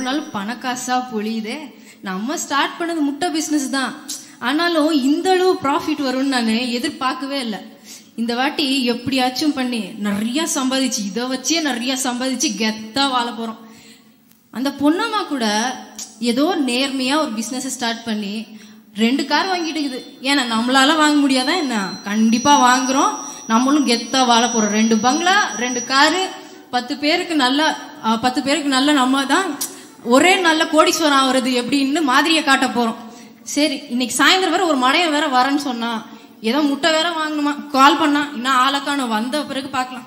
நாள் பணக்காசா பொழியுதே நம்ம ஸ்டார்ட் பண்ணது முட்டை பிசினஸ் தான் ஆனாலும் இந்த அளவு ப்ராஃபிட் வரும்னு நான் எதிர்பார்க்கவே இல்லை இந்த வாட்டி எப்படியாச்சும் பண்ணி நிறைய சம்பாதிச்சு இதை வச்சே நிறைய சம்பாதிச்சு கெத்தா வாழ போறோம் அந்த பொண்ணம்மா கூட ஏதோ நேர்மையா ஒரு பிசினஸ் ஸ்டார்ட் பண்ணி ரெண்டு கார் வாங்கிட்டு இருக்குது ஏன்னா நம்மளால வாங்க முடியாதா என்ன கண்டிப்பா வாங்குறோம் நம்மளும் கெத்தா வாழ போறோம் ரெண்டு பங்களா ரெண்டு காரு பத்து பேருக்கு நல்ல அஹ், பத்து பேருக்கு நல்ல நம்ம தான் ஒரே நல்ல கோடீஸ்வரம் ஆகுறது எப்படின்னு மாதிரியை காட்ட போறோம் சரி இன்னைக்கு சாயந்தரம் வேற ஒரு மடையன் வேற வரேன்னு சொன்னா ஏதோ முட்டை வேற வாங்கணுமா கால் பண்ணா இன்னும் ஆளக்கான வந்த பிறகு பார்க்கலாம்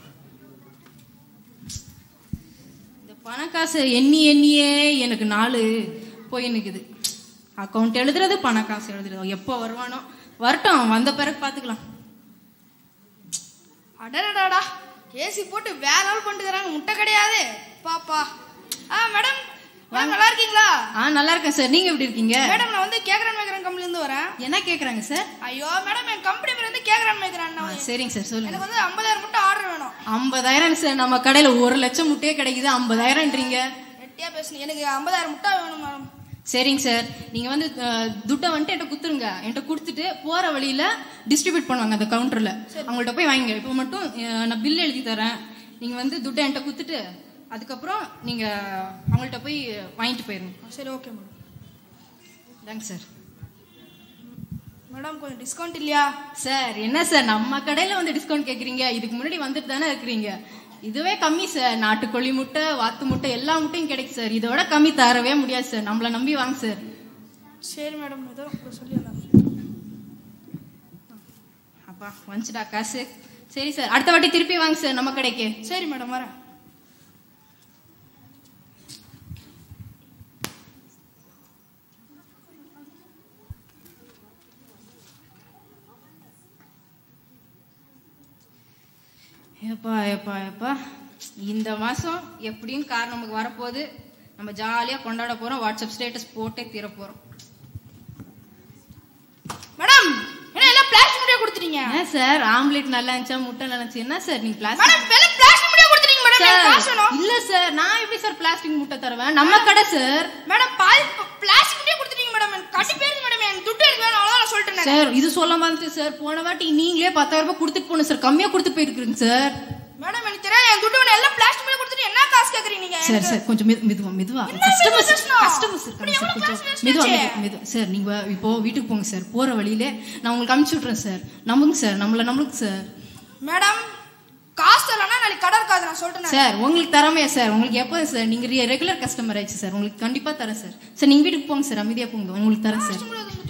இந்த பணக்காசை எண்ணி எண்ணியே எனக்கு நாலு போய் நிக்குது அக்கௌண்ட் எழுதுறது பணக்காசு எழுதுறது எப்போ வருவானோ வரட்டும் வந்த பிறகு பார்த்துக்கலாம் அடடடாடா ஏசி போட்டு வேற லெவல் பண்ணிட்டுறாங்க முட்டை கிடையாது பாப்பா ஆ மேடம் மேடம் நல்லா இருக்கீங்களா ஆ நல்லா இருக்கேன் சார் நீங்க எப்படி இருக்கீங்க மேடம் நான் வந்து கேக்குறேன் மேய்க்கிறேன் கம்பெனில இருந்து வரேன் என்ன கேக்குறாங்க சார் ஐயோ மேடம் என் கம்பெனி பேர் வந்து கேக்குறேன் மேய்க்கிறேன் ஆ, சரிங்க சார் சொல்லுங்க எனக்கு வந்து ஐம்பதாயிரம் முட்டை ஆர்டர் வேணும் ஐம்பதாயிரம் சார் நம்ம கடையில ஒரு லட்சம் முட்டையே கிடைக்குது ஐம்பதாயிரம்ன்றீங்க நெட்டியா பேசுனீங்க எனக்கு ஐம்பதாயிரம் முட்டை வேணும் மேடம் சரிங்க சார் நீங்க வந்து அஹ், துட்டை வந்துட்டு என்கிட்ட கொடுத்துருங்க என்கிட்ட கொடுத்துட்டு போற வழியில டிஸ்ட்ரிபியூட் பண்ணுவாங்க அந்த கவுண்டர்ல அவங்கள்ட்ட போய் வாங்கிங்க இப்போ மட்டும் அஹ், நான் பில் எழுதி தரேன் நீங்க வந்து துட்டை என்கிட்ட கொடுத்துட்டு அதுக்கப்புறம் நீங்க அவங்கள்ட்ட போய் வாங்கிட்டு போயிருங்க சரி ஓகே மேடம் தாங்க சார் மேடம் கொஞ்சம் டிஸ்கவுண்ட் இல்லையா சார் என்ன சார் நம்ம கடையில வந்து டிஸ்கவுண்ட் கேக்குறீங்க இதுக்கு முன்னாடி வந்துட்டு தானே இருக்கிறீங்க இதுவே கம்மி சார் நாட்டுக்கோழி முட்டை வாத்து முட்டை எல்லா முட்டையும் கிடைக்கும் சார் இதோட கம்மி தரவே முடியாது சார் நம்மள நம்பி வாங்க சார் சரி மேடம் ஏதோ இப்ப சொல்லி அப்பா வந்துச்சுடா காசு சரி சார் அடுத்த வாட்டி திருப்பி வாங்க சார் நம்ம கடைக்கு சரி மேடம் வரேன் ஏப்பா ஏப்பா ஏப்பா இந்த மாசம் எப்படியும் கார் நமக்கு வரப்போகுது நம்ம ஜாலியா கொண்டாட போறோம் வாட்ஸ்அப் ஸ்டேட்டஸ் போட்டே தீர போறோம் மேடம் என்ன எல்லாம் பிளாஸ்டிக் முடியா கொடுத்துட்டீங்க என்ன சார் ஆம்லெட் நல்லா இருந்துச்சா முட்டை நல்லா இருந்துச்சு என்ன சார் நீங்க பிளாஸ்டிக் மேடம் வெறும் பிளாஸ்டிக் முடியா கொடுத்துட்டீங்க மேடம் எனக்கு காசு சார் வேணும் இல்ல சார் நான் எப்படி சார் பிளாஸ்டிக் முட்டை தருவேன் நம்ம கடை சார் மேடம் பால் பிளாஸ்டிக் முடியா கொடுத்துட்டீங்க மேடம் எனக்கு கட்டி பேருந்து மேடம் எனக்கு துட்டு எனக்கு வேணும் அவ்வளவுதான் நான் சொல்லிட்டேன் சார் இது சொல்ல மாதிரி சார் போன வாட்டி நீங்களே பத்தாயிரம் ரூபாய் கொடுத்துட்டு போகணும் சார் கம்மியா கொடுத்து போயிருக்கீங்க சார் மேடம் எனக்கு தெரியாது என் துட்டு வேணும் எல்லாம் பிளாஸ்டிக் முடியா கொடுத்துட்டு என்ன காசு கேக்குறீங்க நீங்க சார் சார் கொஞ்சம் மெது- மெதுவா மெதுவா என்ன கஸ்டமர்ஸ் பேசணும்? கஸ்டமர்ஸ் இருக்காங்க சார் இப்படி கொஞ்சம் எவ்வளவு class மெதுவா waste மெதுவா மெதுவா சார் நீங்க இப்போ வீட்டுக்கு போங்க சார் போற வழியிலே நான் உங்களுக்கு அனுப்பிச்சு விட்றேன் சார் நம்புங்க சார் நம்மள நம்மளுக்கு சார் மேடம் காசு தரலன்னா நாளைக்கு கடை இருக்காது நான் சொல்லிட்டேன் சார் உங்களுக்கு தரமையா சார் உங்களுக்கு எப்போ சார் நீங்க ரெகுலர் கஸ்டமர் ஆயிடுச்சு சார் உங்களுக்கு கண்டிப்பா தரேன் சார் சார் நீங்க வீட்டுக்கு போங்க சார் அமைதியா போங்க உங்களுக்கு தரேன் சார்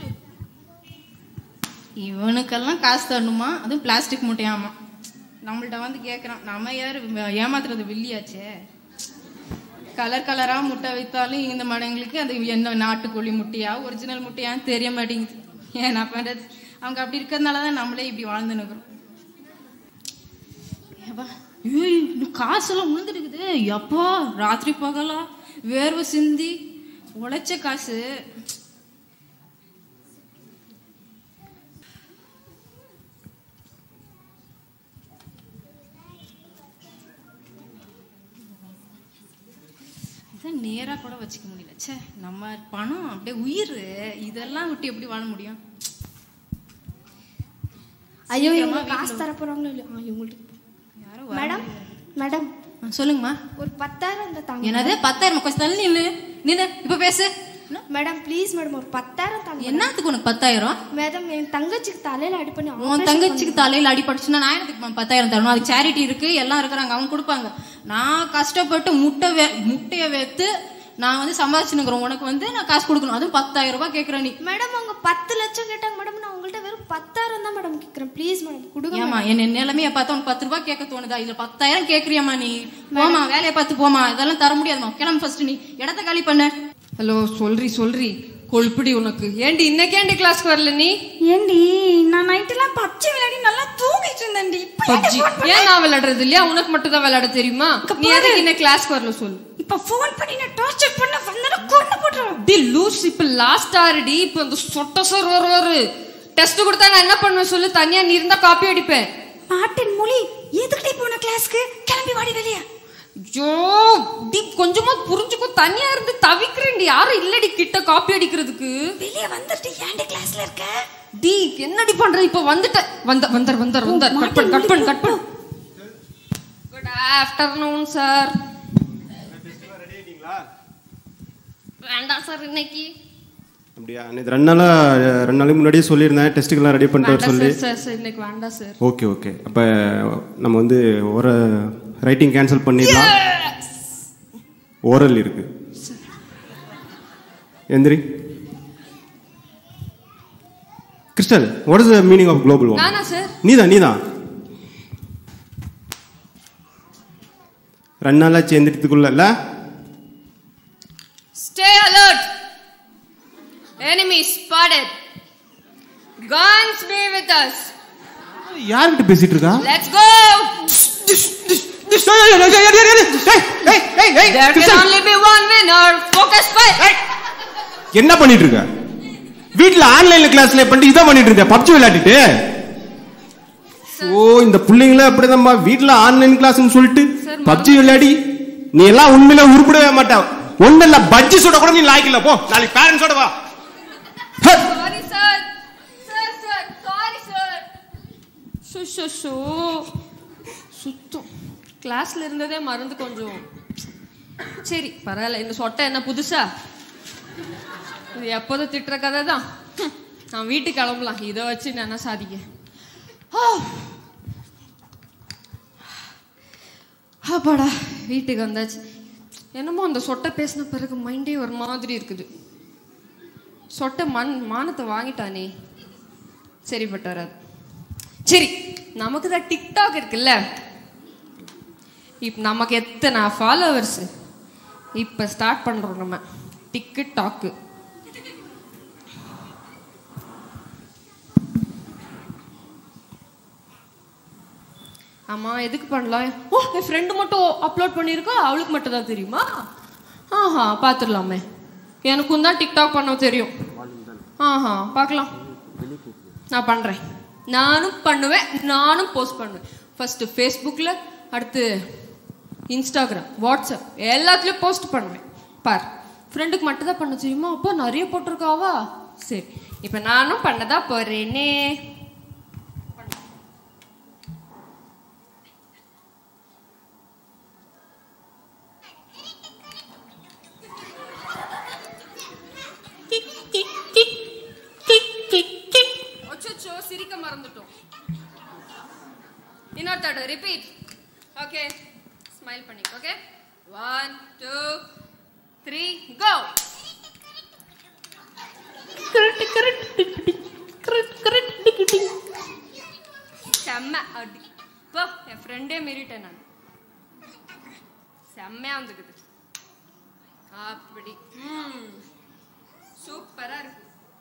இவனுக்கெல்லாம் காசு தரணுமா அதுவும் பிளாஸ்டிக் மூட்டையாமா நம்மள்ட்ட வந்து கேட்குறான் நம்ம யார் ஏமாத்துறது வெள்ளியாச்சே கலர் கலரா முட்டை வைத்தாலும் இந்த மடங்களுக்கு அது என்ன நாட்டுக்கோழி முட்டையா ஒரிஜினல் முட்டையான்னு தெரிய மாட்டேங்குது ஏன் நான் பண்றது அவங்க அப்படி இருக்கிறதுனால தான் நம்மளே இப்படி வாழ்ந்து நிற்கிறோம் ஏப்பா, ஏய் இன்னும் காசெல்லாம் விழுந்துருக்குது எப்பா ராத்திரி பகலா வேர்வை சிந்தி உழைச்ச காசு இதை நேரா கூட வச்சுக்க முடியல ச்சே நம்ம பணம் அப்படியே உயிர் இதெல்லாம் விட்டு எப்படி வாழ முடியும் ஐயோ சீக்கிரமா இவங்க வீட்டுல காசு தர போறாங்களோ இல்லையோ ஆ, இவங்கள்ட்ட யாரோ மேடம் மேடம் ஆ, சொல்லுங்கம்மா ஒரு பத்தாயிரம் இந்த தாங்க என்னது பத்தாயிரம் கொஞ்சம் தள்ளி நில்லு நின்னு இப்ப பேசு என்ன? மேடம் ப்ளீஸ் மேடம் ஒரு பத்தாயிரம் தாங்க என்னத்துக்கு உனக்கு பத்தாயிரம் மேடம் என் தங்கச்சிக்கு தலையில அடி பண்ணி உன் operation தங்கச்சிக்கு தலையில அடிபட்டுச்சுன்னா நான் எனக்கு ம- பத்தாயிரம் தரணும் அதுக்கு சேரிட்டி இருக்கு எல்லாம் இருக்கிறாங்க அவங்க கொடுப்பாங்க நான் கஷ்டப்பட்டு முட்டை வே முட்டைய வைத்து நான் வந்து சம்பாதிச்சுனுக்குறேன் உனக்கு வந்து நான் காசு கொடுக்கணும் அதுவும் பத்தாயிரம் ரூபாய் கேட்குறேன் நீ மேடம் அவங்க பத்து லட்சம் கேட்டாங்க மேடம் நான் உங்கள்ட்ட வெறும் பத்தாயிரம் தான் மேடம் கேட்கறேன் ப்ளீஸ் மேடம் கொடுங்க ஏமா என் நிலைமைய பார்த்தா உனக்கு பத்து ரூபாய் கேட்க தோணுதா இதுல பத்தாயிரம் கேக்குறியாமா நீ போமா வேலையை பார்த்து போமா இதெல்லாம் தர முடியாதுமா கிளம்பு ஃபர்ஸ்ட் நீ இடத்த காலி பண்ணு ஹலோ சொல்றி சொல்றி கொழுப்புடி உனக்கு ஏண்டி இன்னைக்கு ஏண்டி கிளாஸ்க்கு வரல நீ ஏண்டி நான் நைட்டெல்லாம் பப்ஜி விளையாடி நல்லா தூங்கிட்டு இருந்தேன்டி இப்ப பப்ஜி ஏன் நான் விளையாடுறது இல்லையா உனக்கு மட்டும் தான் விளையாட தெரியுமா நீ எதுக்கு இன்னைக்கு கிளாஸ்க்கு வரல சொல்லு இப்ப ஃபோன் பண்ணி நான் டார்ச்சர் பண்ண வந்தா கொண்டு போட்டுருவேன் டி லூஸ் இப்ப லாஸ்ட் ஆறுடி இப்ப இந்த சொட்ட சார் வருவாரு டெஸ்ட் கொடுத்தா நான் என்ன பண்ணுவேன் சொல்லு தனியா நீ இருந்தா காப்பி அடிப்பேன் மாட்டின் மொழி எதுக்கிட்டே போன கிளாஸ்க்கு கிளம்பி வாடி வெளியே ஐயோ டி கொஞ்சமா புரிஞ்சுக்கோ தனியா இருந்து தவிக்கிறேன்டி யாரும் இல்லடி கிட்ட காப்பி அடிக்கிறதுக்கு வெளியே வந்துட்டு ஏன்டி கிளாஸ்ல இருக்க டி என்னடி பண்ற இப்ப வந்துட்ட வந்த வந்தார் வந்தார் வந்தார் கட் பண்ணு கட் பண்ணு கட் பண்ணு குட் ஆஃப்டர்நூன் சார் வேண்டாம் சார் இன்னைக்கு அப்படியா நேற்று ரெண்டு நாளாக ரெண்டு நாளைக்கு முன்னாடியே சொல்லியிருந்தேன் டெஸ்ட்டுக்கெல்லாம் ரெடி பண்ணிட்டு வர வேண்டாம் சொல்லி சார் சார் சார் இன்னைக்கு வேண்டாம் சார் ஓகே ஓகே அப்போ நம்ம வந்து ஒரு ரைட்டிங் கேன்சல் பண்ணிடலாம் ஓரல் இருக்கு எந்திரி crystal what is the meaning of global warm நானா சார் நீதான் நீதான் ரெண்டு நாளாக சேர்ந்துட்டதுக்குள்ள Stay alert. Enemy spotted. Guns be with us. யார்கிட்ட பேசிட்டு இருக்கா Let's go. There can only be one winner. Focus fire. என்ன பண்ணிட்டு இருக்க வீட்ல ஆன்லைன்ல கிளாஸ்ல பண்ணிட்டு இதான் பண்ணிட்டு இருக்க பப்ஜி விளையாடிட்டு ஓ இந்த பிள்ளைங்கள அப்படிதான்மா வீட்ல ஆன்லைன் கிளாஸ்னு சொல்லிட்டு பப்ஜி விளையாடி நீ எல்லாம் உண்மையில உருப்படவே மாட்ட ஒண்ணு இல்ல பஜ்ஜி சுட கூட நீ லாய்க்கல போ நாளைக்கு பேரண்ட்ஸோட வா hey. Sorry, sir. Sir, sir. Sorry, sir. Show show show சுத்தம் கிளாஸ்ல இருந்ததே மறந்து கொஞ்சம் சரி பரவாயில்ல இந்த சொட்டை என்ன புதுசா இது எப்போதும் திட்டுற கதை தான் ஹம், நான் வீட்டுக்கு கிளம்பலாம் இதை வச்சு நான் என்ன சாதிக்க ஆ. அப்பாடா வீட்டுக்கு வந்தாச்சு என்னமோ அந்த சொட்டை பேசின பிறகு மைண்டே ஒரு மாதிரி இருக்குது சொட்டை மண் மானத்தை வாங்கிட்டானே சரிப்பட்டு வராது சரி நமக்கு தான் டிக்டாக் இருக்குல்ல இப்போ நமக்கு எத்தனை ஃபாலோவர்ஸ் இப்போ ஸ்டார்ட் பண்ணுறோம் நம்ம டிக்கு டாக்கு ஆமா எதுக்கு பண்ணலாம் ஓ என் ஃப்ரெண்டு மட்டும் அப்லோட் பண்ணியிருக்கா அவளுக்கு மட்டும் தான் தெரியுமா ஆஹா பார்த்துடலாமே எனக்கும் தான் டிக்டாக் பண்ண தெரியும் ஆஹா பார்க்கலாம் நான் பண்ணுறேன் நானும் பண்ணுவேன் நானும் போஸ்ட் பண்ணுவேன் ஃபர்ஸ்ட் ஃபேஸ்புக்கில் அடுத்து இன்ஸ்டாகிராம் வாட்ஸ்அப் எல்லாத்துலேயும் போஸ்ட் பண்ணுவேன் பார் ஃப்ரெண்டுக்கு மட்டும் தான் பண்ண தெரியுமா அப்போ நிறைய போட்டிருக்காவா சரி இப்போ நானும் பண்ணதா போறேனே அச்சோ சிரிக்க மறந்துட்டோம் இன்னொரு தடவை ரிப்பீட் ஓகே ஸ்மைல் பண்ணிக்கோ okay one two three go செம்ம அடி போ என் ஃப்ரெண்டே மீறிட்டேன் நான் செம்மையா வந்துக்குது அப்படி ம் சூப்பரா இருக்கு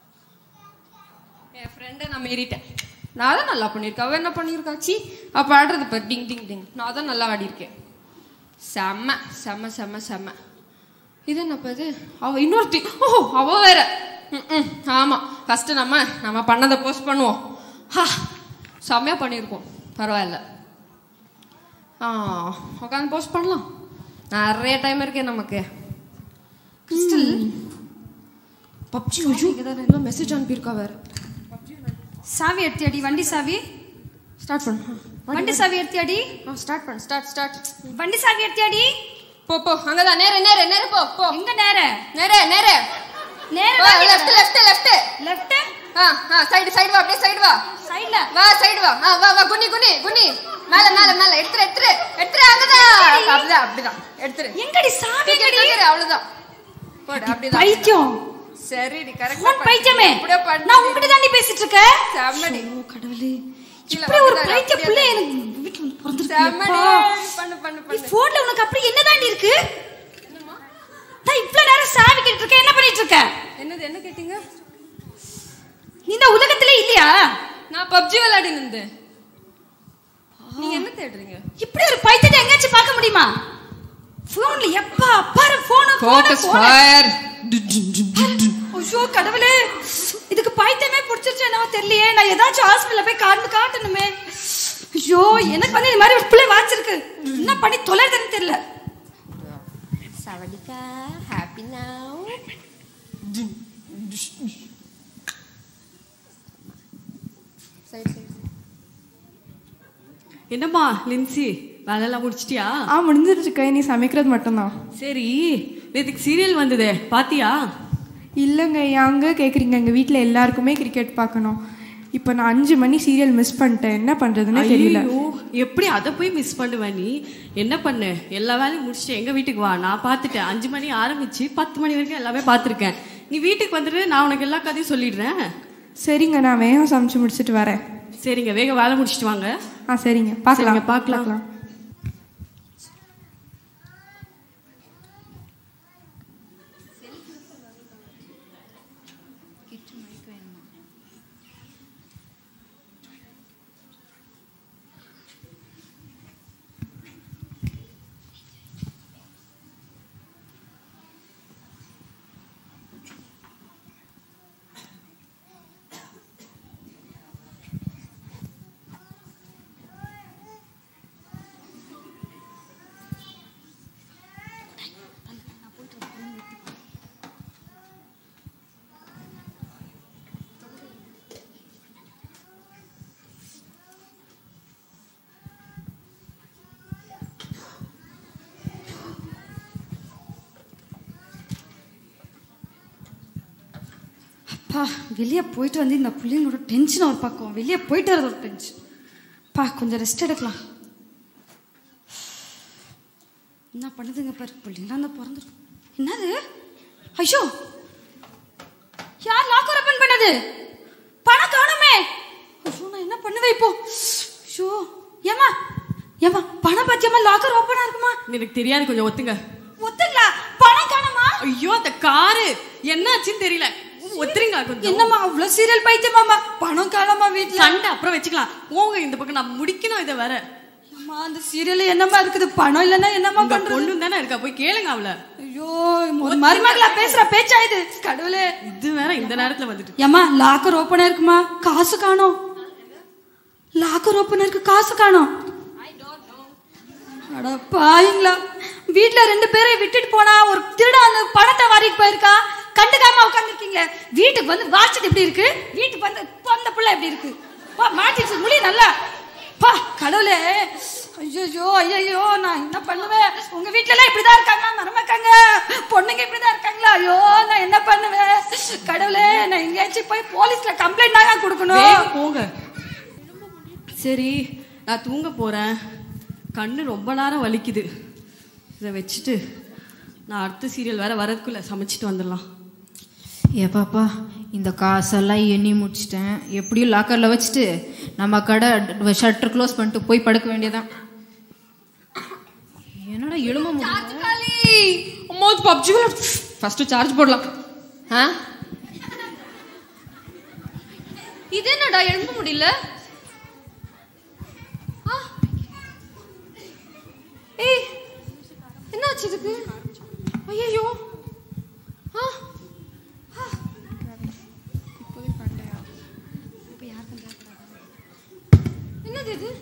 என் ஃப்ரெண்டை நான் மீறிட்டேன் நான் தான் நல்லா பண்ணியிருக்கேன் அவ என்ன பண்ணியிருக்கா சி அப்போ ஆடுறது இப்போ டிங் டிங் டிங் நான் தான் நல்லா ஆடியிருக்கேன் செம்ம செம்ம செம்ம செம்ம இது என்னப்பா இது அவ இன்னொருத்தி ஓ அவ வேற ம், ம் ஆமாம் ஃபஸ்ட்டு நம்ம நம்ம பண்ணதை போஸ்ட் பண்ணுவோம் ஹா செம்மையா பண்ணியிருக்கோம் பரவாயில்ல ஆ உட்காந்து போஸ்ட் பண்ணலாம் நிறைய டைம் இருக்கே நமக்கு கிறிஸ்டல் பப்ஜி ஐயோ ஏதாவது மெசேஜ் அனுப்பியிருக்கா வேற சாவி எடுத்தியாடி வண்டி சாவி ஸ்டார்ட் பண்ணு வண்டி சாவி எடுத்தியாடி ஸ்டார்ட் பண்ணு ஸ்டார்ட் ஸ்டார்ட் வண்டி சாவி எடுத்தியாடி போ போ அங்கதான் நேர நேர நேர போ போ எங்க நேர நேர நேர நேர லெஃப்ட் லெஃப்ட் லெஃப்ட் லெஃப்ட் ஆ ஆ சைடு சைடு வா அப்படியே சைடு வா சைடுல வா சைடு வா ஆ வா வா குனி குனி குனி மேல மேல மேல எடுத்துரு எடுத்துரு எடுத்துரு அங்கதான் அப்படிதான் அப்படிதான் எடுத்துரு எங்கடி சாவி தூக்கி எங்கடி தூக்கிடு, அவ்வளவுதான் போடு அப்படிதான் பைத்தியம் சரிடி கரெக்ட் போன் பைத்தியமே நான் உன்கிட்ட தாண்டி பேசிட்டு இருக்கேன் செம்மடி ஓ கடவுளே கீழே இப்படி ஒரு வந்துடாத, பைத்திய அப்படியே புள்ள தான். எனக்கு வீட்டுல வந்து செம்மடி பிறந்திருக்கு பண்ணு பண்ணு நீ பண்ணு போன்ல உனக்கு அப்படி என்ன தாண்டி இருக்கு நான் இவ்வளவு நேரம் சாவி கேட்டு இருக்கேன் என்ன பண்ணிட்டு இருக்க என்னது என்ன கேட்டீங்க நீ இந்த உலகத்திலே இல்லையா நான் பப்ஜி விளையாடி இருந்தேன் நீங்க என்ன தேடுறீங்க இப்படி ஒரு பைத்தியத்தை எங்கேயாச்சும் பார்க்க முடியுமா போன்ல எப்பா பாரு போன ஃபோக்கஸ் ஃபயர் ஐயோ கடவுளே இதுக்கு பைத்தியமே பிடிச்சிருச்சு என்னவோ தெரியலையே நான் ஏதாச்சும் ஹாஸ்பிட்டல்ல போய் காட்டு காட்டணுமே ஐயோ எனக்கு வந்து இந்த மாதிரி ஒரு பிள்ளை வாச்சிருக்கு என்ன பண்ணி தொலைறதுன்னு தெரியல அக்கா ஹாப்பி நவ் சரி சரி என்னம்மா லின்சி வேலையெல்லாம் முடிச்சிட்டியா ஆ முடிஞ்சிருச்சுக்கா நீ சமைக்கிறது மட்டும்தான் சரி நேற்றுக்கு சீரியல் வந்ததே பாத்தியா இல்லைங்க அங்க கேட்குறீங்க எங்கள் வீட்டில் எல்லாருக்குமே கிரிக்கெட் பார்க்கணும் இப்போ நான் அஞ்சு மணி சீரியல் மிஸ் பண்ணிட்டேன் என்ன பண்ணுறதுன்னு தெரியல ஐயோ எப்படி அதை போய் மிஸ் பண்ணுவ நீ என்ன பண்ண எல்லா வேலையும் முடிச்சுட்டு எங்க வீட்டுக்கு வா நான் பார்த்துட்டேன் அஞ்சு மணி ஆரம்பிச்சு பத்து மணி வரைக்கும் எல்லாமே பார்த்துருக்கேன் நீ வீட்டுக்கு வந்துட்டு நான் உனக்கு எல்லா கதையும் சொல்லிடுறேன் சரிங்க நான் வேகம் சமைச்சு முடிச்சுட்டு வரேன் சரிங்க வேக வேலை முடிச்சிட்டு வாங்க ஆ சரிங்க பார்க்கலாம் சரிங்க, பார்க்கலாம். பார்க்கலாம் அப்பா வெளியே போயிட்டு வந்து இந்த பிள்ளைங்களோட டென்ஷன் ஒரு பக்கம் வெளியே போயிட்டு வரது ஒரு டென்ஷன் பா கொஞ்சம் ரெஸ்ட் எடுக்கலாம் என்ன பண்ணுதுங்க பாரு பிள்ளைங்களாம் அந்த பிறந்துடும் என்னது ஐயோ யார் லாக் ஓப்பன் பண்ணது பணம் காணுமே ஐயோ நான் என்ன பண்ணுவேன் இப்போ ஐயோ ஏமா ஏமா பணம் பாத்தியம்மா லாக்கர் ஓப்பனா இருக்குமா எனக்கு தெரியாது கொஞ்சம் ஒத்துங்க ஒத்துங்களா பணம் காணுமா ஐயோ அந்த காரு என்னாச்சுன்னு தெரியல ஒத்துறீங்க கொஞ்சம் என்னம்மா அவ்வளவு சீரியல் பைத்தியமாமா பணம் காணாமா வீட்ல சண்டை அப்புறம் வச்சுக்கலாம் போங்க இந்த பக்கம் நான் முடிக்கணும் இதை வேற அம்மா அந்த சீரியல்ல என்னம்மா இருக்குது பணம் இல்லைன்னா என்னம்மா உங்க பண்றது பொண்ணு தானே இருக்கா போய் கேளுங்க அவள ஐயோ ஒரு மருமகளா பேசுற பேச்சா இது கடவுளே இது வேற இந்த நேரத்துல வந்துட்டு ஏம்மா லாக்கர் ஓப்பனா இருக்குமா காசு காணோம் லாக்கர் ஓப்பனா இருக்கு காசு காணோம் அட பாவீங்களா வீட்ல ரெண்டு பேரை விட்டுட்டு போனா ஒரு திருடன் அந்த பணத்தை வாரிட்டு போயிருக்கா கண்டுக்காம உட்காந்துருக்கீங்களே வீட்டுக்கு வந்து வாட்சது எப்படி இருக்கு வீட்டுக்கு வந்து அந்த பிள்ளை எப்படி இருக்கு பா மாட்டிச்சு முடி நல்லா பா கடவுளே ஐயோ ஐயோ நான் என்ன பண்ணுவேன் உங்க வீட்ல எல்லாம் இப்படிதான் இருக்காங்க மருமக்காங்க பொண்ணுங்க இப்படிதான் இருக்காங்களா ஐயோ நான் என்ன பண்ணுவேன் கடவுளே நான் எங்கேயாச்சும் போய் போலீஸ்ல கம்ப்ளைண்ட் தாங்க கொடுக்கணும் வேக போங்க சரி நான் தூங்க போறேன் கண்ணு ரொம்ப நேரம் வலிக்குது இதை வச்சுட்டு நான் அடுத்த சீரியல் வேற வரதுக்குள்ள சமைச்சிட்டு வந்துடலாம் ஏப்பாப்பா இந்த காசெல்லாம் எண்ணி முடிச்சிட்டேன் எப்படியும் லாக்கரில் வச்சுட்டு நம்ம கடை ஷட்டர் க்ளோஸ் பண்ணிட்டு போய் படுக்க வேண்டியதான் என்னடா எலும்ப முடியல அம்மா பப்ஜி ஃபர்ஸ்ட் சார்ஜ் போடலாம் ஆ இது என்னடா எழும்ப முடியல ஆ. ஏய் என்னாச்சு இதுக்கு ஐயோ ஆ ஆ. என்னது இது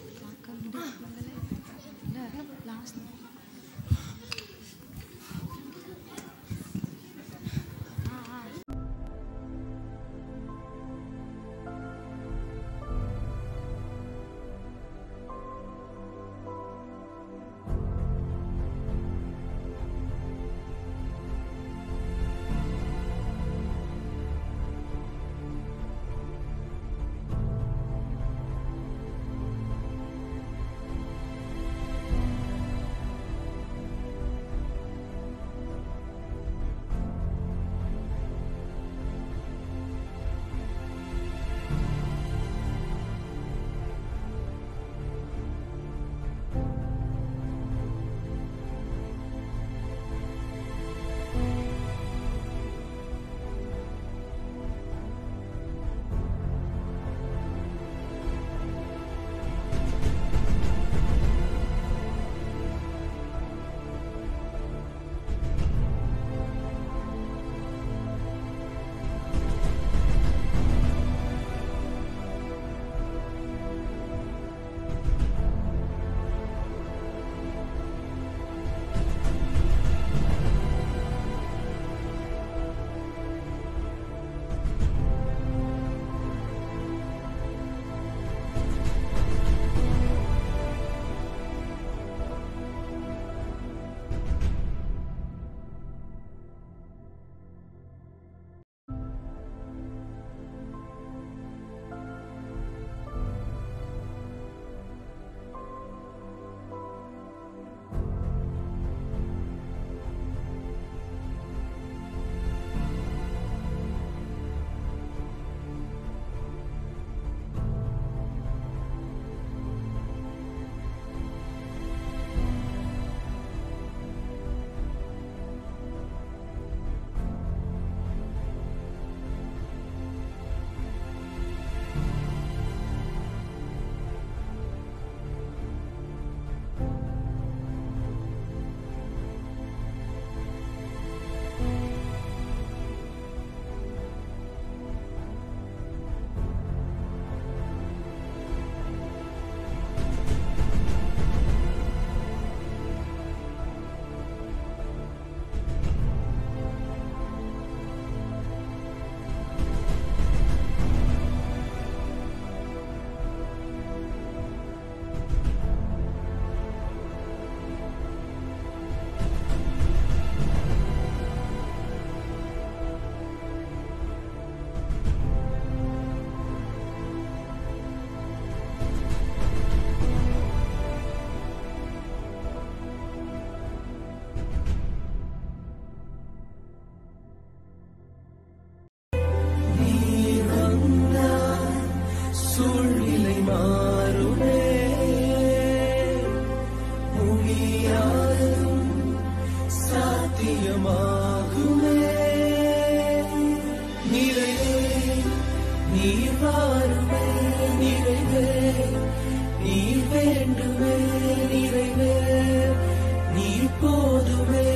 நீர் வாருமே நிறைவே நீர் வேண்டுமே நிறைவே நீர் போதுமே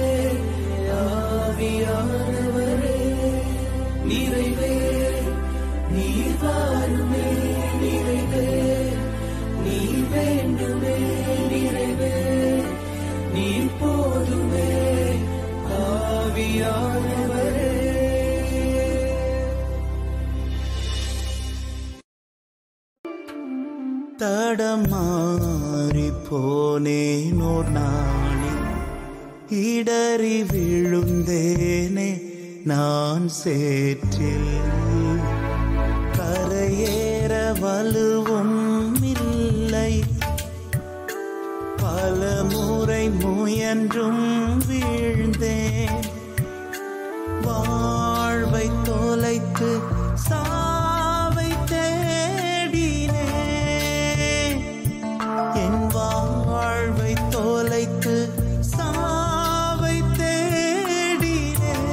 ஆவியானவரே நிறைவே நீர் வாருமே நிறைவே நீர் வேண்டுமே நிறைவே நீர் போதுமே ஆவியானவரே தடமாறி போனேனோர் நாளே இடறி விழுந்தேனே நான் சேற்றில் கரையேற வலுவும் இல்லை பல முறை முயன்றும் வீழ்ந்தேன் வாழ்வை தொலைத்து சாவை தேடினேன் என் வாழ்வை தொலைத்து சாவை தேடினேன்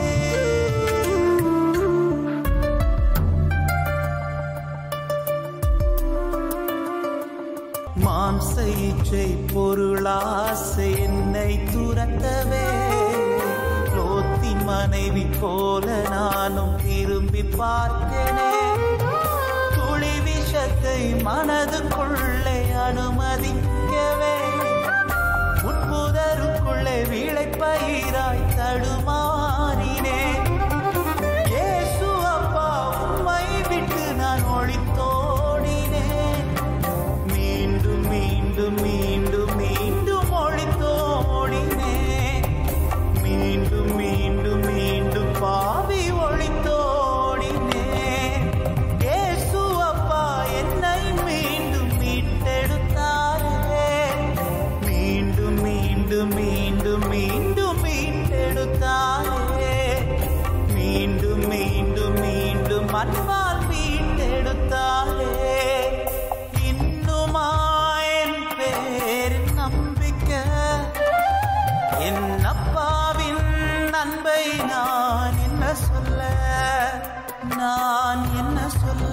மாம்ச இச்சை பொருளாசை என்னை துரத்தவே லோத்தின் மனைவி போல நானும் திரும்பி பார்த்தேனே துளி விஷத்தை மனதுக்குள்ளே அனுமதிக்கவே உட்புதருக்குள்ளே விளைப்பயிராய் தடுமாறினேன் இயேசு அப்பா உம்மை விட்டு நான் ஒளித்தோடினேன் மீண்டும் மீண்டும் மீண்டும் மீண்டும் ஒளித்தோடினேன் மீண்டும் மீண்டும் மீண்டும் பாவி ஒளித்தோடினேன் இயேசு அப்பா என்னை மீண்டும் மீட்டெடுத்தாரே மீண்டும் மீண்டும் மீண்டும் மீண்டும் மீட்டெடுத்தாரே மீண்டும் மீண்டும் மீண்டும் அன்பால் மீட்டெடுத்தாரே இன்னுமா என் பேர் நம்பிக்கை என் அப்பாவின் அன்பை நான் என்ன சொல்ல நான் என்ன சொல்ல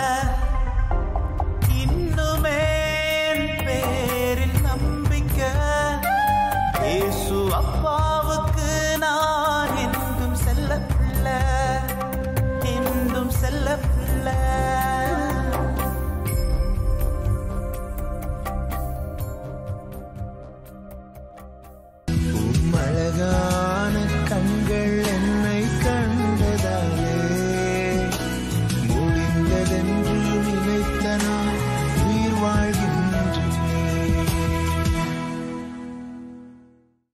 இன்னுமே என் பேரில் நம்பிக்கை இயேசு அப்பா